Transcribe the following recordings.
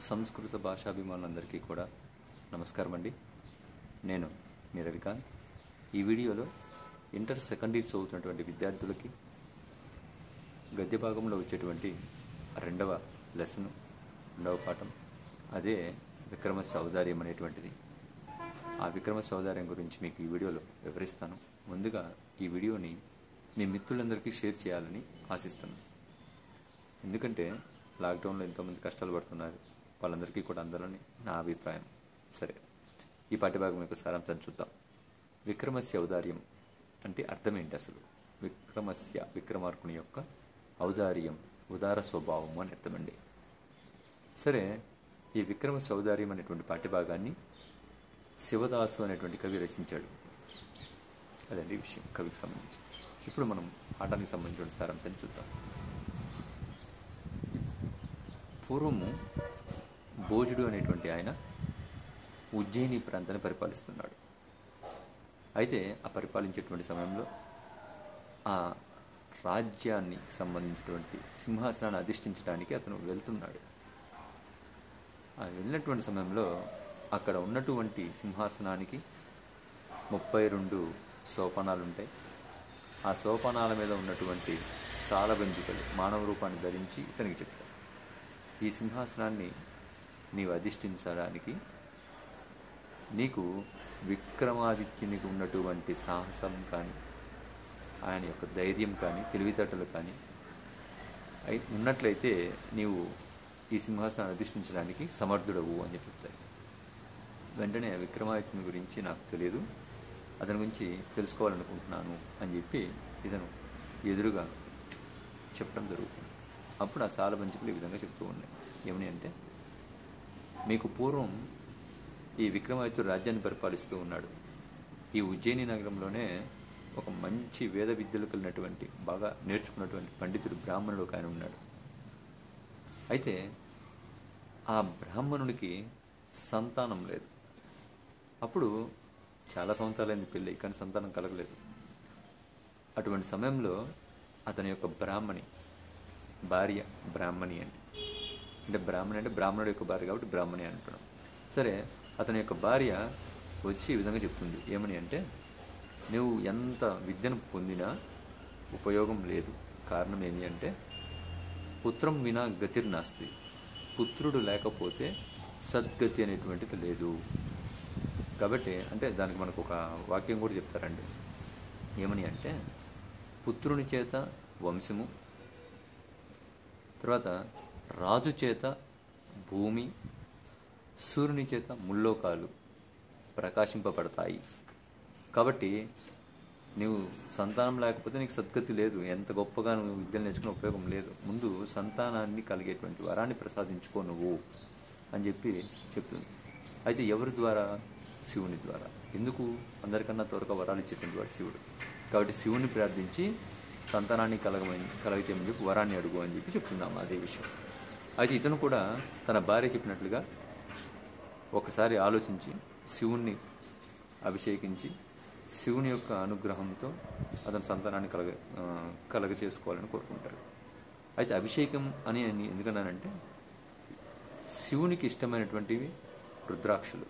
సంస్కృత భాషాభిమానులందరికీ కూడా నమస్కారం అండి నేను మీ రవికాంత్ ఈ వీడియోలో ఇంటర్ సెకండ్ ఇయర్ చదువుతున్నటువంటి విద్యార్థులకి గద్య భాగంలో వచ్చేటువంటి రెండవ లెసన్ రెండవ పాఠం అదే విక్రమ సౌదార్యం అనేటువంటిది ఆ విక్రమ సౌదార్యం గురించి మీకు ఈ వీడియోలో వివరిస్తాను ముందుగా ఈ వీడియోని మీ మిత్రులందరికీ షేర్ చేయాలని ఆశిస్తున్నాను ఎందుకంటే లాక్డౌన్లో ఎంతోమంది కష్టాలు పడుతున్నారు వాళ్ళందరికీ కూడా అందాలని నా అభిప్రాయం సరే ఈ పాఠ్యభాగం యొక్క సారాంశం చూద్దాం విక్రమస్య ఔదార్యం అంటే అర్థం ఏంటి అసలు విక్రమస్య విక్రమార్కుని యొక్క ఔదార్యం ఉదార స్వభావం అని అర్థమండి సరే ఈ విక్రమ సౌదార్యం అనేటువంటి పాఠ్యభాగాన్ని శివదాసు అనేటువంటి కవి రచించాడు అదండి విషయం కవికి సంబంధించి ఇప్పుడు మనం పాఠానికి సంబంధించిన సారాంశాన్ని చూద్దాం పూర్వము భోజుడు అనేటువంటి ఆయన ఉజ్జయిని ప్రాంతాన్ని పరిపాలిస్తున్నాడు అయితే ఆ పరిపాలించేటువంటి సమయంలో ఆ రాజ్యాన్ని సంబంధించినటువంటి సింహాసనాన్ని అధిష్ఠించడానికి అతను వెళ్తున్నాడు ఆ వెళ్ళినటువంటి సమయంలో అక్కడ ఉన్నటువంటి సింహాసనానికి ముప్పై రెండు సోపానాలు ఉంటాయి ఆ సోపానాల మీద ఉన్నటువంటి సాలబంజికలు మానవ రూపాన్ని ధరించి ఇతనికి చెప్తారు ఈ సింహాసనాన్ని నీవు అధిష్ఠించడానికి నీకు విక్రమాదిత్యునికి ఉన్నటువంటి సాహసం కానీ ఆయన యొక్క ధైర్యం కానీ తెలివితేటలు కానీ అయి ఉన్నట్లయితే నీవు ఈ సింహాసనాన్ని అధిష్ఠించడానికి సమర్థుడవు అని చెప్తారు వెంటనే విక్రమాదిత్యుని గురించి నాకు తెలియదు అతని గురించి తెలుసుకోవాలనుకుంటున్నాను అని చెప్పి ఇతను ఎదురుగా చెప్పడం జరుగుతుంది అప్పుడు ఆ సాల పంచుకులు ఈ విధంగా చెప్తూ ఉన్నాయి ఏమని అంటే మీకు పూర్వం ఈ విక్రమాదిత్యుడు రాజ్యాన్ని పరిపాలిస్తూ ఉన్నాడు ఈ ఉజ్జయిని నగరంలోనే ఒక మంచి వేద విద్యలు కలిగినటువంటి బాగా నేర్చుకున్నటువంటి పండితుడు బ్రాహ్మణుడు ఒక ఆయన ఉన్నాడు అయితే ఆ బ్రాహ్మణుడికి సంతానం లేదు అప్పుడు చాలా సంవత్సరాలైంది పెళ్ళి కానీ సంతానం కలగలేదు అటువంటి సమయంలో అతని యొక్క బ్రాహ్మణి భార్య బ్రాహ్మణి అండి అంటే బ్రాహ్మణి అంటే బ్రాహ్మణుడి యొక్క భార్య కాబట్టి బ్రాహ్మణి అంటున్నాం సరే అతని యొక్క భార్య వచ్చి ఈ విధంగా చెప్తుంది ఏమని అంటే నువ్వు ఎంత విద్యను పొందినా ఉపయోగం లేదు కారణం ఏమి అంటే పుత్రం వినా గతిర్నాస్తి పుత్రుడు లేకపోతే సద్గతి అనేటువంటిది లేదు కాబట్టి అంటే దానికి మనకు ఒక వాక్యం కూడా చెప్తారండి ఏమని అంటే పుత్రుని చేత వంశము తర్వాత రాజు చేత భూమి సూర్యుని చేత ముల్లోకాలు ప్రకాశింపబడతాయి కాబట్టి నీవు సంతానం లేకపోతే నీకు సద్గతి లేదు ఎంత గొప్పగా నువ్వు విద్యలు నేర్చుకునే ఉపయోగం లేదు ముందు సంతానాన్ని కలిగేటువంటి వరాన్ని ప్రసాదించుకో నువ్వు అని చెప్పి చెప్తుంది అయితే ఎవరి ద్వారా శివుని ద్వారా ఎందుకు అందరికన్నా త్వరగా వరాలు ఇచ్చేటువంటి వాడు శివుడు కాబట్టి శివుని ప్రార్థించి సంతానాన్ని కలగమని కలగచేయమని చెప్పి వరాన్ని అడుగు అని చెప్పి చెప్తున్నాం అదే విషయం అయితే ఇతను కూడా తన భార్య చెప్పినట్లుగా ఒకసారి ఆలోచించి శివుణ్ణి అభిషేకించి శివుని యొక్క అనుగ్రహంతో అతని సంతానాన్ని కలగ ఆ, కలగ చేసుకోవాలని కోరుకుంటాడు అయితే అభిషేకం అని అని ఎందుకన్నానంటే శివునికి ఇష్టమైనటువంటివి రుద్రాక్షలు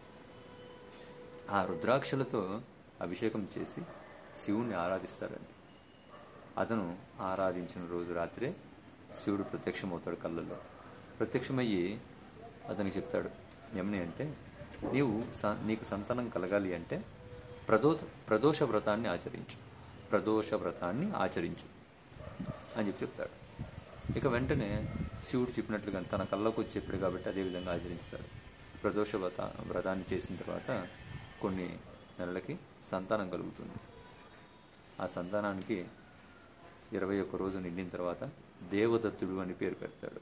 ఆ రుద్రాక్షలతో అభిషేకం చేసి శివుణ్ణి ఆరాధిస్తాడండి అతను ఆరాధించిన రోజు రాత్రే శివుడు ప్రత్యక్షమవుతాడు కళ్ళల్లో ప్రత్యక్షమయ్యి అతనికి చెప్తాడు ఏమని అంటే నీవు స- నీకు సంతానం కలగాలి అంటే ప్రదో ప్రదోష వ్రతాన్ని ఆచరించు ప్రదోష వ్రతాన్ని ఆచరించు అని చెప్పి చెప్తాడు ఇక వెంటనే శివుడు చెప్పినట్లుగా తన కళ్ళకు వచ్చి చెప్పాడు కాబట్టి అదే విధంగా ఆచరిస్తాడు ప్రదోష వ్రత వ్రతాన్ని చేసిన తర్వాత కొన్ని నెలలకి సంతానం కలుగుతుంది ఆ సంతానానికి ఇరవై ఒక్క రోజు నిండిన తర్వాత దేవదత్తుడు అని పేరు పెడతాడు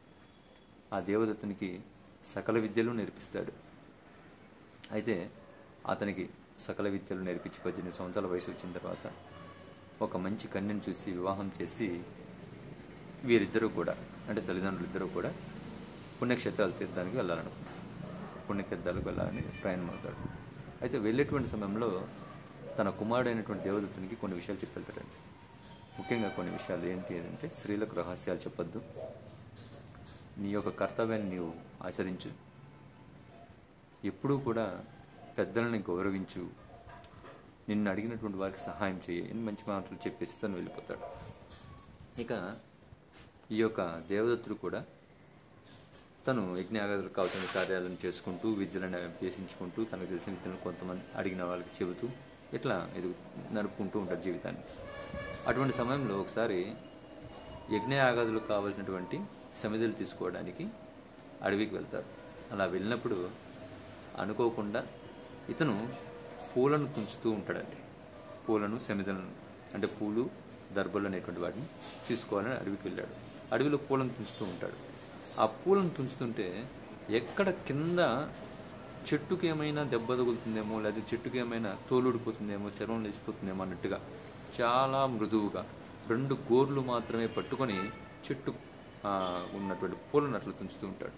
ఆ దేవదత్తునికి సకల విద్యలు నేర్పిస్తాడు అయితే అతనికి సకల విద్యలు నేర్పించి పద్దెనిమిది సంవత్సరాల వయసు వచ్చిన తర్వాత ఒక మంచి కన్యను చూసి వివాహం చేసి వీరిద్దరూ కూడా అంటే తల్లిదండ్రులు ఇద్దరూ కూడా పుణ్యక్షేత్రాలు తీర్థానికి వెళ్ళాలనుకుంటారు పుణ్యతీర్థాలకు వెళ్ళాలని ప్రయాణం అవుతాడు అయితే వెళ్ళేటువంటి సమయంలో తన కుమారుడైనటువంటి దేవదత్తునికి కొన్ని విషయాలు చెప్పి వెళ్తాడండి ముఖ్యంగా కొన్ని విషయాలు ఏంటి అంటే స్త్రీలకు రహస్యాలు చెప్పొద్దు నీ యొక్క కర్తవ్యాన్ని నీవు ఆచరించు ఎప్పుడూ కూడా పెద్దలని గౌరవించు నిన్ను అడిగినటువంటి వారికి సహాయం చేయి అని మంచి మాటలు చెప్పేసి తను వెళ్ళిపోతాడు ఇక ఈ యొక్క దేవదత్తుడు కూడా తను యజ్ఞాగాదులకు కావాల్సిన కార్యాలను చేసుకుంటూ విద్యలను అభ్యసించుకుంటూ తనకు తెలిసిన విద్యలను కొంతమంది అడిగిన వాళ్ళకి చెబుతూ ఇట్లా ఎదుగు నడుపుకుంటూ ఉంటాడు జీవితాన్ని అటువంటి సమయంలో ఒకసారి యజ్ఞయాగాదులకు కావాల్సినటువంటి సమిధులు తీసుకోవడానికి అడవికి వెళ్తారు అలా వెళ్ళినప్పుడు అనుకోకుండా ఇతను పూలను తుంచుతూ ఉంటాడండి పూలను సమిధలను అంటే పూలు దర్బలు అనేటువంటి వాటిని తీసుకోవాలని అడవికి వెళ్ళాడు అడవిలో పూలను తుంచుతూ ఉంటాడు ఆ పూలను తుంచుతుంటే ఎక్కడ కింద చెట్టుకి ఏమైనా దెబ్బ తగులుతుందేమో లేదా చెట్టుకి ఏమైనా తోలుడిపోతుందేమో చర్మం లేచిపోతుందేమో అన్నట్టుగా చాలా మృదువుగా రెండు గోర్లు మాత్రమే పట్టుకొని చెట్టు ఆ, ఉన్నటువంటి పూలను అట్లా తుంచుతూ ఉంటాడు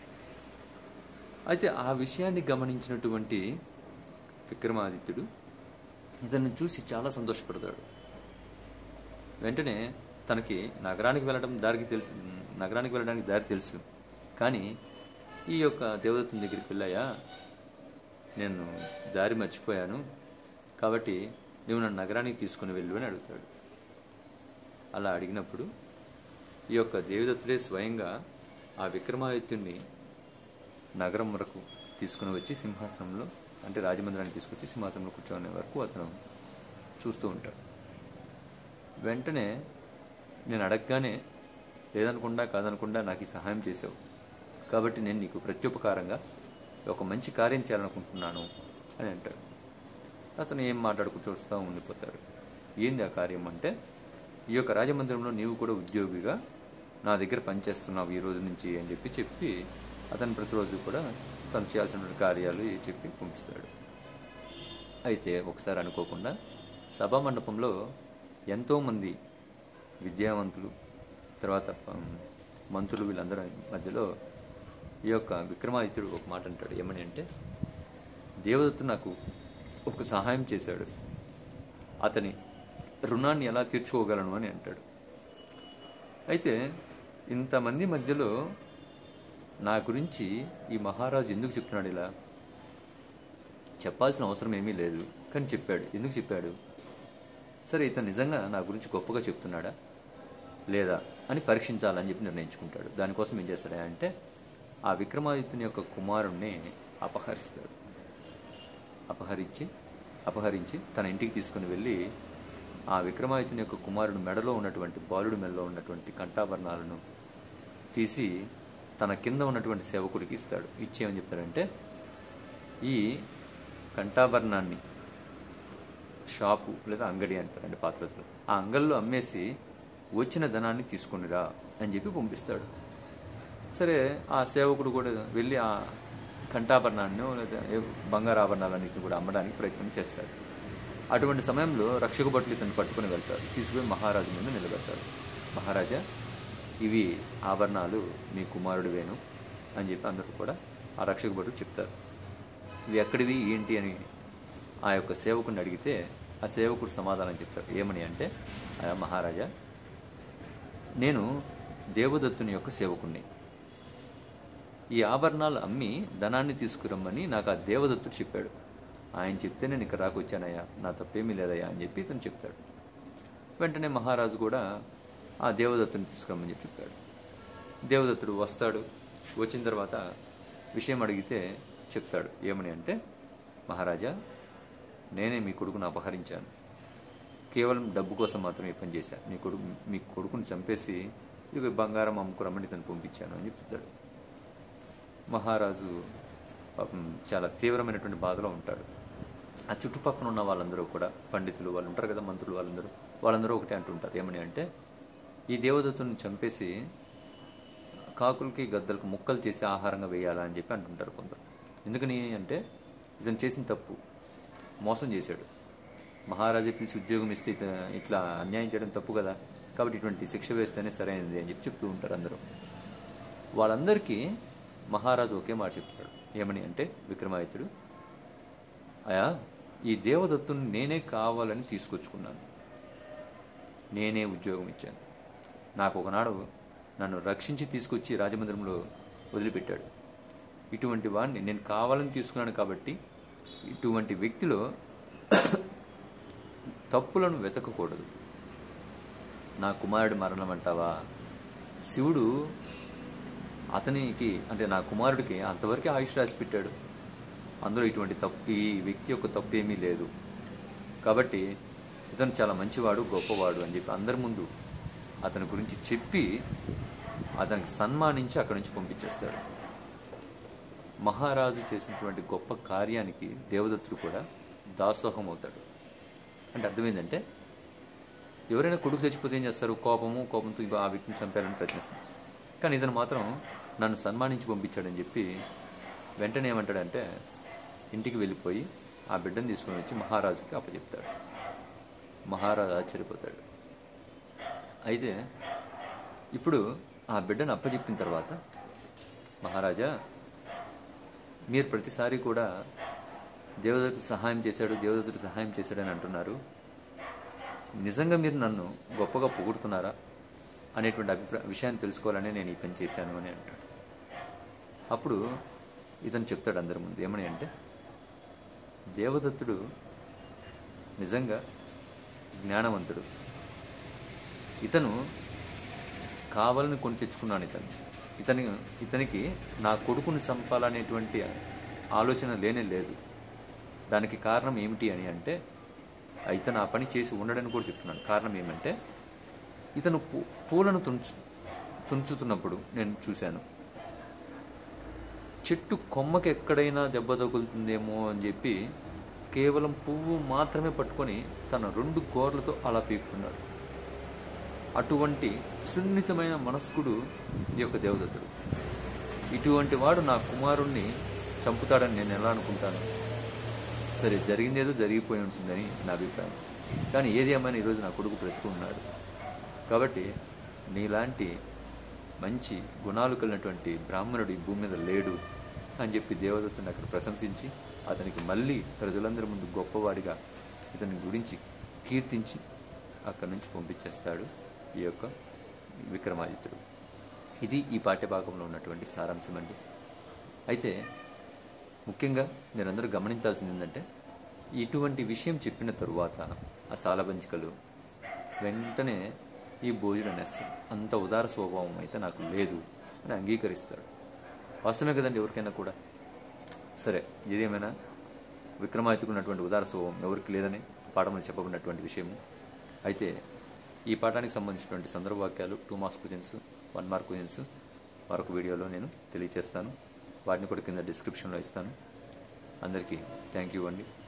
అయితే ఆ విషయాన్ని గమనించినటువంటి విక్రమాదిత్యుడు ఇతన్ని చూసి చాలా సంతోషపడతాడు వెంటనే తనకి నగరానికి వెళ్ళడం దారికి తెలుసు నగరానికి వెళ్ళడానికి దారి తెలుసు కానీ ఈ యొక్క దేవదత్తుని దగ్గరికి వెళ్ళాయా నేను దారి మర్చిపోయాను కాబట్టి నువ్వు నన్ను నగరానికి తీసుకుని వెళ్ళు అని అడుగుతాడు అలా అడిగినప్పుడు ఈ యొక్క దేవదత్తుడే స్వయంగా ఆ విక్రమాదిత్యుడిని నగరం వరకు తీసుకుని వచ్చి సింహాసనంలో అంటే రాజమందిరానికి తీసుకొచ్చి సింహాసనంలో కూర్చోనే వరకు అతను చూస్తూ ఉంటాడు వెంటనే నేను అడగగానే లేదనకుండా కాదనకుండా నాకు ఈ సహాయం చేసావు కాబట్టి నేను నీకు ప్రత్యుపకారంగా ఒక మంచి కార్యం చేయాలనుకుంటున్నాను అని అంటాడు అతను ఏం మాట్లాడుకు చూస్తూ ఉండిపోతాడు ఏంది ఆ కార్యం అంటే ఈ యొక్క రాజమందిరంలో నీవు కూడా ఉద్యోగిగా నా దగ్గర పనిచేస్తున్నావు ఈ రోజు నుంచి అని చెప్పి చెప్పి అతను ప్రతిరోజు కూడా తను చేయాల్సిన కార్యాలు చెప్పి పంపిస్తాడు అయితే ఒకసారి అనుకోకుండా సభా మండపంలో ఎంతోమంది విద్యావంతులు తర్వాత పం- మంత్రులు వీళ్ళందరి మధ్యలో ఈ యొక్క విక్రమాదిత్యుడు ఒక మాట అంటాడు ఏమని అంటే దేవదత్తు నాకు ఒక సహాయం చేశాడు అతని రుణాన్ని ఎలా తీర్చుకోగలను అని అంటాడు అయితే ఇంతమంది మధ్యలో నా గురించి ఈ మహారాజు ఎందుకు చెప్తున్నాడు ఇలా చెప్పాల్సిన అవసరం ఏమీ లేదు కానీ చెప్పాడు ఎందుకు చెప్పాడు సరే ఇతను నిజంగా నా గురించి గొప్పగా చెప్తున్నాడా లేదా అని పరీక్షించాలని చెప్పి నిర్ణయించుకుంటాడు దానికోసం ఏం చేస్తాడా అంటే ఆ విక్రమాదిత్యుని యొక్క కుమారుణ్ణి అపహరిస్తాడు అపహరించి అపహరించి తన ఇంటికి తీసుకుని వెళ్ళి ఆ విక్రమాదిత్యుని యొక్క కుమారుడు మెడలో ఉన్నటువంటి బాలుడి మెడలో ఉన్నటువంటి కంఠాభరణాలను తీసి తన కింద ఉన్నటువంటి సేవకుడికి ఇస్తాడు ఇచ్చి ఏమని చెప్తాడంటే ఈ కంఠాభరణాన్ని షాపు లేదా అంగడి అంటారండి పాత్రలో ఆ అంగల్లో అమ్మేసి వచ్చిన ధనాన్ని తీసుకునిరా అని చెప్పి పంపిస్తాడు సరే ఆ సేవకుడు కూడా వెళ్ళి ఆ కంఠాభరణాన్ని లేదా ఏ బంగారు ఆభరణాలన్నింటిని కూడా అమ్మడానికి ప్రయత్నం చేస్తాడు అటువంటి సమయంలో రక్షక భటులు ఇతను పట్టుకుని వెళ్తారు తీసుకుని మహారాజు ముందు నిలబెడతారు మహారాజా ఇవి ఆభరణాలు మీ కుమారుడివేను అని చెప్పి అందరూ కూడా ఆ రక్షక భటులు చెప్తారు ఇవి ఎక్కడివి ఏంటి అని ఆ యొక్క సేవకుని అడిగితే ఆ సేవకుడు సమాధానం చెప్తాడు ఏమని అంటే అయా మహారాజా నేను దేవదత్తుని యొక్క సేవకుణ్ణి ఈ ఆభరణాలు అమ్మి ధనాన్ని తీసుకురమ్మని నాకు ఆ దేవదత్తుడు చెప్పాడు ఆయన చెప్తే నేను ఇక్కడ రాకొచ్చానయ్యా నా తప్పేమీ లేదయ్యా అని చెప్పి ఇతను చెప్తాడు వెంటనే మహారాజు కూడా ఆ దేవదత్తుని తీసుకురమ్మని చెప్పి చెప్పాడు దేవదత్తుడు వస్తాడు వచ్చిన తర్వాత విషయం అడిగితే చెప్తాడు ఏమని అంటే మహారాజా నేనే మీ కొడుకును అపహరించాను కేవలం డబ్బు కోసం మాత్రమే ఈ పని చేశాను మీ కొడుకు మీ కొడుకుని చంపేసి ఇక బంగారం అమ్ముకురమ్మని తను పంపించాను అని చెప్తాడు మహారాజు పాపం చాలా తీవ్రమైనటువంటి బాధలో ఉంటాడు ఆ చుట్టుపక్కల ఉన్న వాళ్ళందరూ కూడా పండితులు వాళ్ళు ఉంటారు కదా మంత్రులు వాళ్ళందరూ వాళ్ళందరూ ఒకటే అంటుంటారు ఏమని అంటే ఈ దేవదత్తుని చంపేసి కాకులకి గద్దలకు ముక్కలు చేసి ఆహారంగా వేయాలా అని చెప్పి అంటుంటారు కొందరు ఎందుకని అంటే ఇతను చేసిన తప్పు మోసం చేశాడు మహారాజా పిలిచి ఉద్యోగం ఇస్తే ఇత ఇట్లా అన్యాయం చేయడం తప్పు కదా కాబట్టి ఇటువంటి శిక్ష వేస్తేనే సరైనది అని చెప్పి చెప్తూ ఉంటారు అందరూ వాళ్ళందరికీ మహారాజు ఒకే మాట చెప్తాడు ఏమని అంటే విక్రమాదిత్యుడు అయా ఈ దేవదత్తుని నేనే కావాలని తీసుకొచ్చుకున్నాను నేనే ఉద్యోగం ఇచ్చాను నాకు ఒకనాడు నన్ను రక్షించి తీసుకొచ్చి రాజమందిరంలో వదిలిపెట్టాడు ఇటువంటి వాడిని నేను కావాలని తీసుకున్నాను కాబట్టి ఇటువంటి వ్యక్తిలో తప్పులను వెతకకూడదు నా కుమారుడి మరణం అంటావా శివుడు అతనికి అంటే నా కుమారుడికి అంతవరకు ఆయుష్ రాసి పెట్టాడు అందులో ఇటువంటి తప్పు ఈ వ్యక్తి యొక్క తప్పు ఏమీ లేదు కాబట్టి ఇతను చాలా మంచివాడు గొప్పవాడు అని చెప్పి అందరి ముందు అతని గురించి చెప్పి అతనికి సన్మానించి అక్కడి నుంచి పంపించేస్తాడు మహారాజు చేసినటువంటి గొప్ప కార్యానికి దేవదత్తుడు కూడా దాసోహం అవుతాడు అంటే అర్థం ఏంటంటే ఎవరైనా కొడుకు చచ్చిపోతే ఏం చేస్తారు కోపము కోపంతో ఇగో ఆ వ్యక్తిని చంపాలని ప్రయత్నిస్తారు కానీ ఇతను మాత్రం నన్ను సన్మానించి పంపించాడని చెప్పి వెంటనే ఏమంటాడంటే ఇంటికి వెళ్ళిపోయి ఆ బిడ్డను తీసుకొని వచ్చి మహారాజుకి అప్పచెప్తాడు మహారాజు ఆశ్చర్యపోతాడు అయితే ఇప్పుడు ఆ బిడ్డను అప్పచెప్పిన తర్వాత మహారాజా మీరు ప్రతిసారి కూడా దేవదత్తుడు సహాయం చేశాడు దేవదత్తుడు సహాయం చేశాడని అంటున్నారు నిజంగా మీరు నన్ను గొప్పగా పొగుడుతున్నారా అనేటువంటి అభిప్రాయ విషయాన్ని తెలుసుకోవాలని నేను ఈ పని చేశాను అని అంటాడు అప్పుడు ఇతను చెప్తాడు అందరి ముందు ఏమని అంటే దేవదత్తుడు నిజంగా జ్ఞానవంతుడు ఇతను కావాలని కొని తెచ్చుకున్నాను ఇతను ఇతని ఇతనికి నా కొడుకుని చంపాలనేటువంటి ఆలోచన లేనే లేదు దానికి కారణం ఏమిటి అని అంటే ఇతను ఆ పని చేసి ఉండడని కూడా చెప్తున్నాను కారణం ఏమంటే ఇతను పూ పూలను తుంచు తుంచుతున్నప్పుడు నేను చూశాను చెట్టు కొమ్మకి ఎక్కడైనా దెబ్బ తగులుతుందేమో అని చెప్పి కేవలం పువ్వు మాత్రమే పట్టుకొని తన రెండు గోర్లతో అలా పీకుతున్నాడు అటువంటి సున్నితమైన మనస్కుడు ఈ యొక్క దేవదత్తుడు ఇటువంటి వాడు నా కుమారుణ్ణి చంపుతాడని నేను ఎలా అనుకుంటాను సరే జరిగిందేదో జరిగిపోయి ఉంటుందని నా అభిప్రాయం కానీ ఏది ఏమైనా ఈరోజు నా కొడుకు బ్రతుకున్నాడు కాబట్టి నీలాంటి మంచి గుణాలు కలిగినటువంటి బ్రాహ్మణుడు ఈ భూమి మీద లేడు అని చెప్పి దేవదత్తుని అక్కడ ప్రశంసించి అతనికి మళ్ళీ ప్రజలందరి ముందు గొప్పవాడిగా ఇతని గురించి కీర్తించి అక్కడి నుంచి పంపించేస్తాడు ఈ యొక్క విక్రమాదిత్యుడు ఇది ఈ పాఠ్యభాగంలో ఉన్నటువంటి సారాంశం అండి అయితే ముఖ్యంగా మీరందరూ గమనించాల్సింది ఏంటంటే ఇటువంటి విషయం చెప్పిన తరువాత ఆ సాలబంచికలు వెంటనే ఈ భోజనం అనేస్తాడు అంత ఉదార స్వభావం అయితే నాకు లేదు అని అంగీకరిస్తాడు వాస్తవమే కదండి ఎవరికైనా కూడా సరే ఏదేమైనా విక్రమాదిత్యకు ఉన్నటువంటి ఉదార స్వభావం ఎవరికి లేదని పాఠంలో చెప్పబడినటువంటి విషయము అయితే ఈ పాఠానికి సంబంధించినటువంటి సందర్భవాక్యాలు two marks questions one mark questions మరొక వీడియోలో నేను తెలియజేస్తాను వాటిని కూడా కింద డిస్క్రిప్షన్లో ఇస్తాను అందరికీ థ్యాంక్ యూ అండి